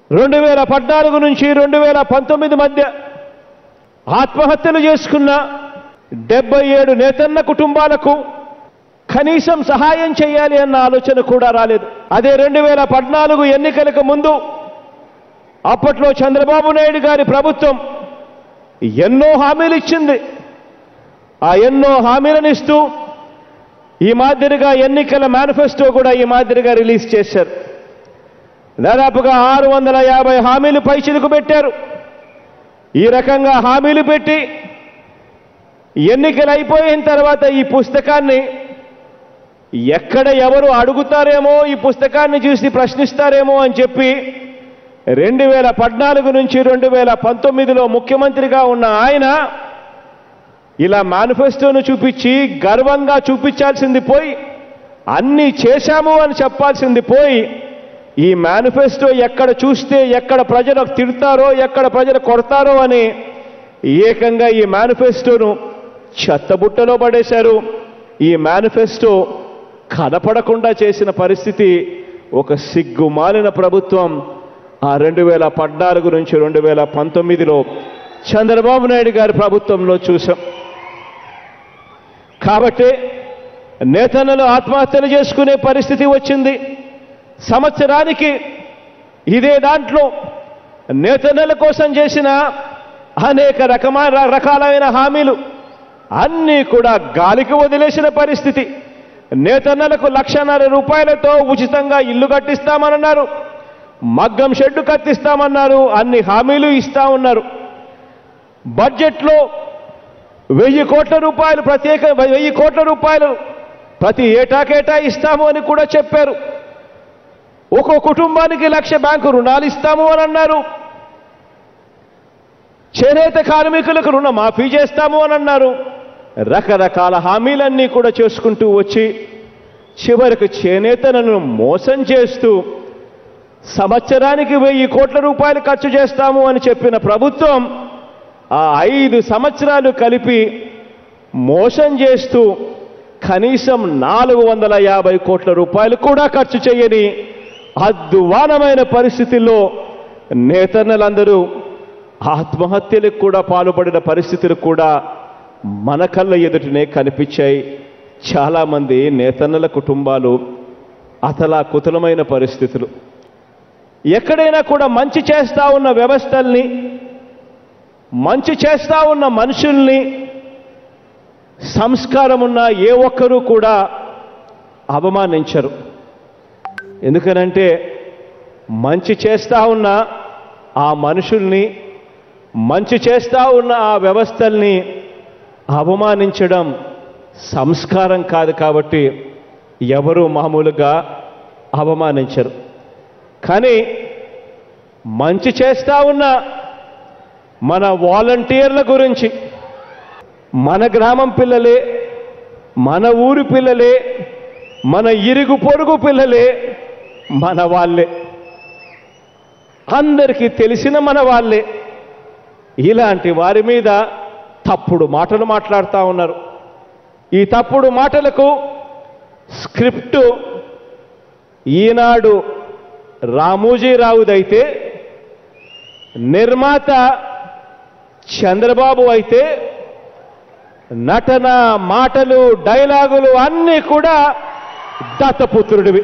రెండు వేల పద్నాలుగు నుంచి రెండు వేల పంతొమ్మిది మధ్య ఆత్మహత్యలు చేసుకున్న డెబ్బై ఏడు నేతన్న కుటుంబాలకు కనీసం సహాయం చేయాలి అన్న ఆలోచన కూడా రాలేదు అదే రెండు వేల పద్నాలుగు ఎన్నికలకు ముందు అప్పట్లో చంద్రబాబు నాయుడు గారి ప్రభుత్వం ఎన్నో హామీలు ఇచ్చింది ఆ ఎన్నో హామీలను ఇస్తూ ఈ మాదిరిగా ఎన్నికల మేనిఫెస్టో కూడా ఈ మాదిరిగా రిలీజ్ చేశారు దాదాపుగా ఆరు వందల యాభై హామీలు పైచిలుకు పెట్టారు ఈ రకంగా హామీలు పెట్టి ఎన్నికలు అయిపోయిన తర్వాత ఈ పుస్తకాన్ని ఎక్కడ ఎవరు అడుగుతారేమో ఈ పుస్తకాన్ని చూసి ప్రశ్నిస్తారేమో అని చెప్పి రెండు వేల పద్నాలుగు నుంచి రెండు వేల పంతొమ్మిదిలో ముఖ్యమంత్రిగా ఉన్న ఆయన ఇలా మేనిఫెస్టోను చూపించి గర్వంగా చూపించాల్సింది పోయి అన్నీ చేశాము అని చెప్పాల్సింది పోయి ఈ మేనిఫెస్టో ఎక్కడ చూస్తే ఎక్కడ ప్రజలు తిడతారో ఎక్కడ ప్రజలు కొడతారో అని ఏకంగా ఈ మేనిఫెస్టోను చెత్తబుట్టలో పడేశారు ఈ మేనిఫెస్టో కనపడకుండా చేసిన పరిస్థితి ఒక సిగ్గుమాలిన ప్రభుత్వం ఆ రెండు వేల పద్నాలుగు నుంచి రెండు వేల పంతొమ్మిదిలో చంద్రబాబు నాయుడు గారి ప్రభుత్వంలో చూసాం కాబట్టి నేతన్నలు ఆత్మహత్యలు చేసుకునే పరిస్థితి వచ్చింది సంవత్సరానికి ఇదే దాంట్లో నేతన్నల కోసం చేసిన అనేక రకమైన రకాలైన హామీలు అన్నీ కూడా గాలికి వదిలేసిన పరిస్థితి నేతన్నలకు లక్షన్నర రూపాయలతో ఉచితంగా ఇల్లు కట్టిస్తామన్నారు మగ్గం షెడ్డు కట్టిస్తామన్నారు అన్ని హామీలు ఇస్తా ఉన్నారు బడ్జెట్లో వెయ్యి కోట్ల రూపాయలు ప్రత్యేక వెయ్యి కోట్ల రూపాయలు ప్రతి ఏటా కేటాయిస్తాము అని కూడా చెప్పారు ఒక్కో కుటుంబానికి లక్ష బ్యాంకు రుణాలు ఇస్తాము అని అన్నారు చేనేత కార్మికులకు రుణ మాఫీ చేస్తాము అని అన్నారు రకరకాల హామీలన్నీ కూడా చేసుకుంటూ వచ్చి చివరికి చేనేతలను మోసం చేస్తూ సంవత్సరానికి వెయ్యి కోట్ల రూపాయలు ఖర్చు చేస్తాము అని చెప్పిన ప్రభుత్వం ఆ ఐదు సంవత్సరాలు కలిపి మోసం చేస్తూ కనీసం నాలుగు వందల యాభై కోట్ల రూపాయలు కూడా ఖర్చు చేయని అద్దువానమైన పరిస్థితుల్లో నేతన్నలందరూ ఆత్మహత్యలకు కూడా పాల్పడిన పరిస్థితులు కూడా మన కళ్ళ ఎదుటనే కనిపించాయి చాలామంది నేతన్నల కుటుంబాలు అతలా కుతలమైన పరిస్థితులు ఎక్కడైనా కూడా మంచి చేస్తా ఉన్న వ్యవస్థల్ని మంచి చేస్తా ఉన్న మనుషుల్ని సంస్కారం ఉన్న ఏ ఒక్కరూ కూడా అవమానించరు ఎందుకనంటే మంచి చేస్తా ఉన్న ఆ మనుషుల్ని మంచి చేస్తా ఉన్న ఆ వ్యవస్థల్ని అవమానించడం సంస్కారం కాదు కాబట్టి ఎవరు మామూలుగా అవమానించరు కానీ మంచి చేస్తా ఉన్న మన వాలంటీర్ల గురించి మన గ్రామం పిల్లలే మన ఊరి పిల్లలే మన ఇరుగు పొరుగు పిల్లలే మన వాళ్ళే అందరికీ తెలిసిన మన వాళ్ళే ఇలాంటి వారి మీద తప్పుడు మాటలు మాట్లాడుతూ ఉన్నారు ఈ తప్పుడు మాటలకు స్క్రిప్టు ఈనాడు రామోజీరావుదైతే నిర్మాత చంద్రబాబు అయితే నటన మాటలు డైలాగులు అన్నీ కూడా దత్తపుత్రుడివి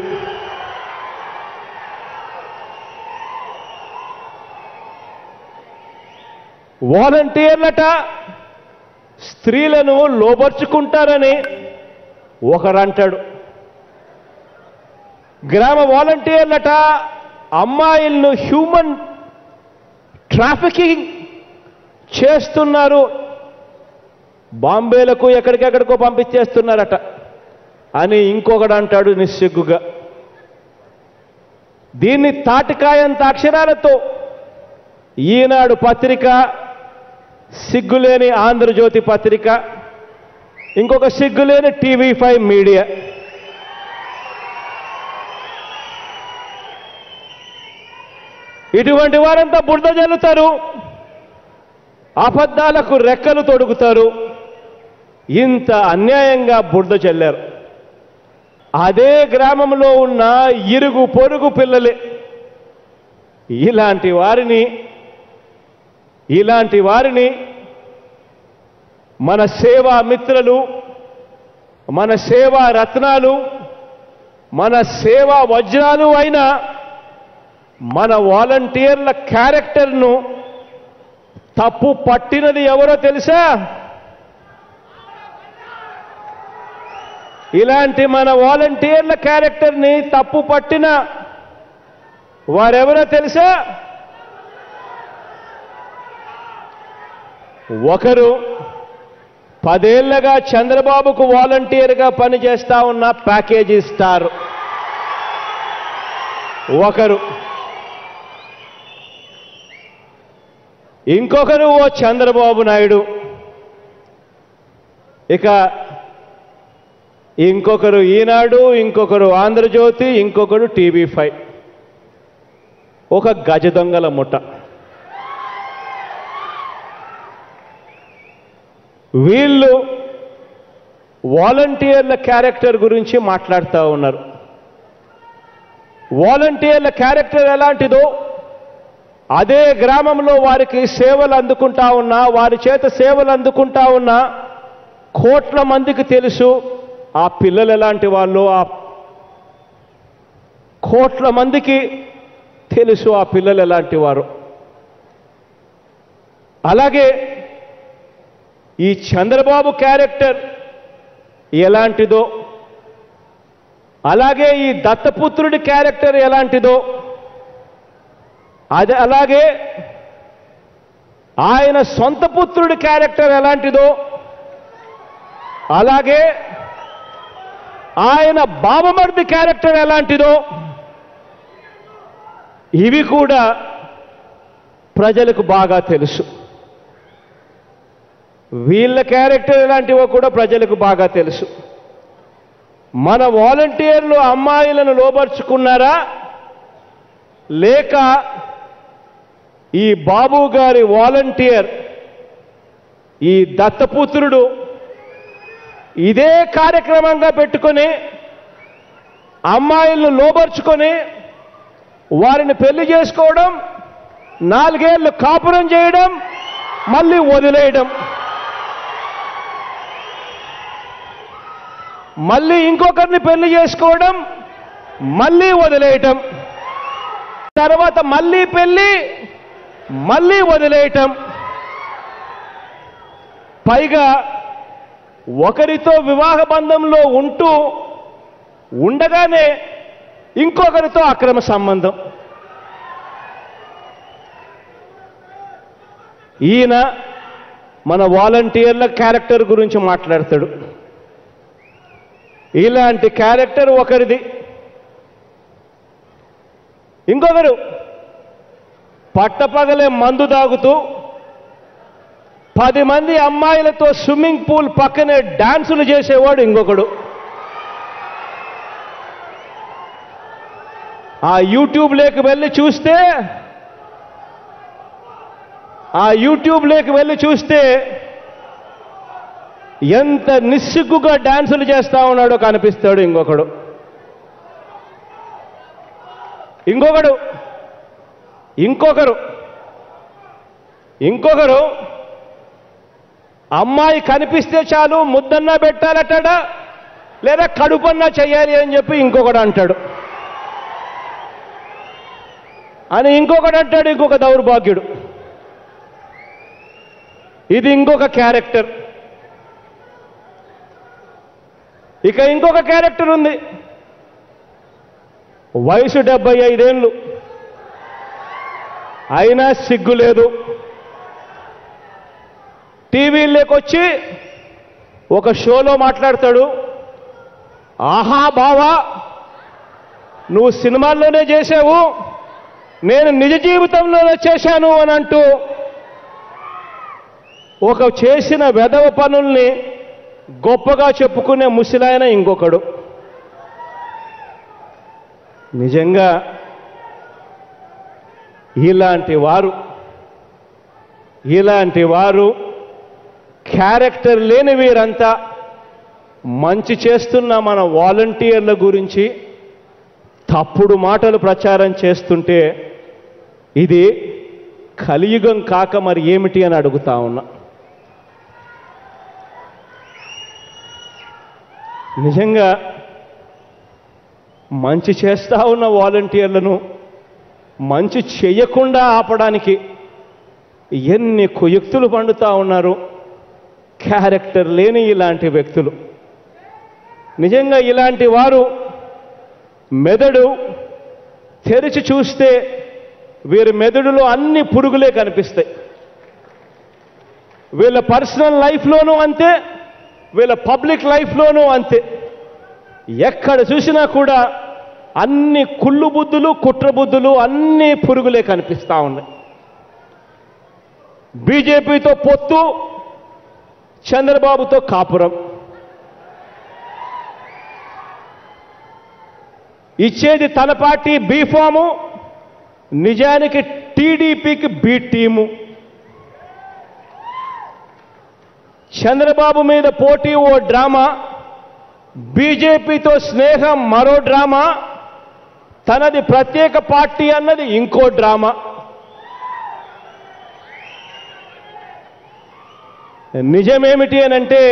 వాలంటీర్లట స్త్రీలను లోబర్చుకుంటారని ఒకరంటాడు గ్రామ వాలంటీర్లట అమ్మాయిలను హ్యూమన్ ట్రాఫికింగ్ చేస్తున్నారు బాంబేలకు ఎక్కడికెక్కడికో పంపించేస్తున్నారట అని ఇంకొకడు అంటాడు నిస్సిగ్గుగా దీన్ని తాటికాయంత అక్షరాలతో ఈనాడు పత్రిక సిగ్గులేని ఆంధ్రజ్యోతి పత్రిక ఇంకొక సిగ్గులేని టీవీ ఫైవ్ మీడియా ఇటువంటి వారంతా బురద జల్లుతారు అబద్ధాలకు రెక్కలు తొడుగుతారు ఇంత అన్యాయంగా బురద చల్లారు అదే గ్రామంలో ఉన్న ఇరుగు పొరుగు పిల్లలే ఇలాంటి వారిని ఇలాంటి వారిని మన సేవా మిత్రులు మన సేవా రత్నాలు మన సేవా వజ్రాలు అయిన మన వాలంటీర్ల క్యారెక్టర్ను తప్పు పట్టినది ఎవరో తెలుసా ఇలాంటి మన వాలంటీర్ల క్యారెక్టర్ని తప్పు పట్టిన వారెవరో తెలుసా ఒకరు పదేళ్లగా చంద్రబాబుకు వాలంటీర్గా పనిచేస్తా ఉన్న ప్యాకేజీ స్టార్ ఒకరు ఇంకొకరు ఓ చంద్రబాబు నాయుడు ఇక ఇంకొకరు ఈనాడు ఇంకొకరు ఆంధ్రజ్యోతి ఇంకొకరు టీవీ ఫైవ్ ఒక గజ దొంగల ముఠ వీళ్ళు వాలంటీర్ల క్యారెక్టర్ గురించి మాట్లాడుతూ ఉన్నారు వాలంటీర్ల క్యారెక్టర్ ఎలాంటిదో అదే గ్రామంలో వారికి సేవలు అందుకుంటా ఉన్నా వారి చేత సేవలు అందుకుంటా ఉన్నా కోట్ల మందికి తెలుసు ఆ పిల్లలు ఎలాంటి వాళ్ళు ఆ కోట్ల మందికి తెలుసు ఆ పిల్లలు ఎలాంటి వారు అలాగే ఈ చంద్రబాబు క్యారెక్టర్ ఎలాంటిదో అలాగే ఈ దత్తపుత్రుడి క్యారెక్టర్ ఎలాంటిదో అది అలాగే ఆయన సొంత పుత్రుడి క్యారెక్టర్ ఎలాంటిదో అలాగే ఆయన బాబమర్ది క్యారెక్టర్ ఎలాంటిదో ఇవి కూడా ప్రజలకు బాగా తెలుసు వీళ్ళ క్యారెక్టర్ ఎలాంటివో కూడా ప్రజలకు బాగా తెలుసు మన వాలంటీర్లు అమ్మాయిలను లోపరుచుకున్నారా లేక ఈ బాబు గారి వాలంటీర్ ఈ దత్తపుత్రుడు ఇదే కార్యక్రమంగా పెట్టుకొని అమ్మాయిలను లోబర్చుకొని వారిని పెళ్లి చేసుకోవడం నాలుగేళ్లు కాపురం చేయడం మళ్ళీ వదిలేయడం మళ్ళీ ఇంకొకరిని పెళ్లి చేసుకోవడం మళ్ళీ వదిలేయటం తర్వాత మళ్ళీ పెళ్లి మళ్ళీ వదిలేయటం పైగా ఒకరితో వివాహ బంధంలో ఉంటూ ఉండగానే ఇంకొకరితో అక్రమ సంబంధం ఈయన మన వాలంటీర్ల క్యారెక్టర్ గురించి మాట్లాడతాడు ఇలాంటి క్యారెక్టర్ ఒకరిది ఇంకొకరు పట్టపగలే మందు తాగుతూ పది మంది అమ్మాయిలతో స్విమ్మింగ్ పూల్ పక్కనే డాన్సులు చేసేవాడు ఇంకొకడు ఆ యూట్యూబ్లోకి వెళ్ళి చూస్తే ఆ యూట్యూబ్లోకి వెళ్ళి చూస్తే ఎంత నిస్సిగ్గుగా డాన్సులు చేస్తా ఉన్నాడో కనిపిస్తాడు ఇంకొకడు ఇంకొకడు ఇంకొకరు ఇంకొకరు అమ్మాయి కనిపిస్తే చాలు ముద్దన్నా పెట్టాలటాడా లేదా కడుపన్నా చెయ్యాలి అని చెప్పి ఇంకొకడు అంటాడు అని ఇంకొకడు అంటాడు ఇంకొక దౌర్భాగ్యుడు ఇది ఇంకొక క్యారెక్టర్ ఇక ఇంకొక క్యారెక్టర్ ఉంది వయసు డెబ్బై ఐదేళ్ళు అయినా సిగ్గు లేదు టీవీలోకి వచ్చి ఒక షోలో మాట్లాడతాడు ఆహా బావా నువ్వు సినిమాల్లోనే చేసావు నేను నిజ జీవితంలోనే చేశాను అని అంటూ ఒక చేసిన వెధవ పనుల్ని గొప్పగా చెప్పుకునే ముసిలాయన ఇంకొకడు నిజంగా ఇలాంటి వారు ఇలాంటి వారు క్యారెక్టర్ లేని వీరంతా మంచి చేస్తున్న మన వాలంటీర్ల గురించి తప్పుడు మాటలు ప్రచారం చేస్తుంటే ఇది కలియుగం కాక మరి ఏమిటి అని అడుగుతా ఉన్నా నిజంగా మంచి చేస్తా ఉన్న వాలంటీర్లను మంచి చేయకుండా ఆపడానికి ఎన్ని కుయుక్తులు పండుతా ఉన్నారు క్యారెక్టర్ లేని ఇలాంటి వ్యక్తులు నిజంగా ఇలాంటి వారు మెదడు తెరిచి చూస్తే వీరి మెదడులో అన్ని పురుగులే కనిపిస్తాయి వీళ్ళ పర్సనల్ లైఫ్లోనూ అంతే వీళ్ళ పబ్లిక్ లైఫ్లోనూ అంతే ఎక్కడ చూసినా కూడా అన్ని కుళ్ళు బుద్ధులు కుట్ర బుద్ధులు అన్ని పురుగులే కనిపిస్తా ఉన్నాయి బీజేపీతో పొత్తు చంద్రబాబుతో కాపురం ఇచ్చేది తన పార్టీ బీఫాము నిజానికి టీడీపీకి బి టీము చంద్రబాబు మీద పోటీ ఓ డ్రామా బీజేపీతో స్నేహం మరో డ్రామా తనది ప్రత్యేక పార్టీ అన్నది ఇంకో డ్రామా నిజమేమిటి అనంటే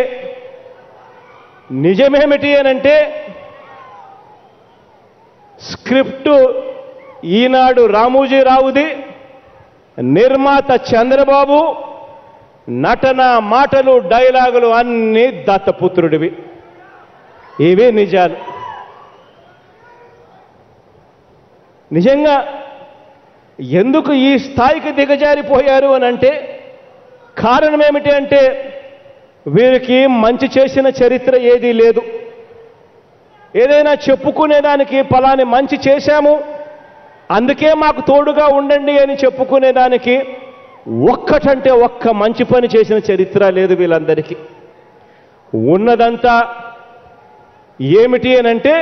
నిజమేమిటి అనంటే స్క్రిప్టు ఈనాడు రామోజీరావుది నిర్మాత చంద్రబాబు నటన మాటలు డైలాగులు అన్నీ దత్తపుత్రుడివి ఇవే నిజాలు నిజంగా ఎందుకు ఈ స్థాయికి దిగజారిపోయారు అని అంటే కారణం ఏమిటి అంటే వీరికి మంచి చేసిన చరిత్ర ఏదీ లేదు ఏదైనా చెప్పుకునేదానికి ఫలాని మంచి చేశాము అందుకే మాకు తోడుగా ఉండండి అని చెప్పుకునేదానికి ఒక్కటంటే ఒక్క మంచి పని చేసిన చరిత్ర లేదు వీళ్ళందరికీ ఉన్నదంతా ఏమిటి అనంటే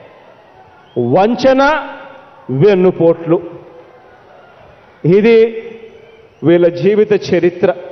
వంచన వెన్నుపోట్లు ఇది వీళ్ళ జీవిత చరిత్ర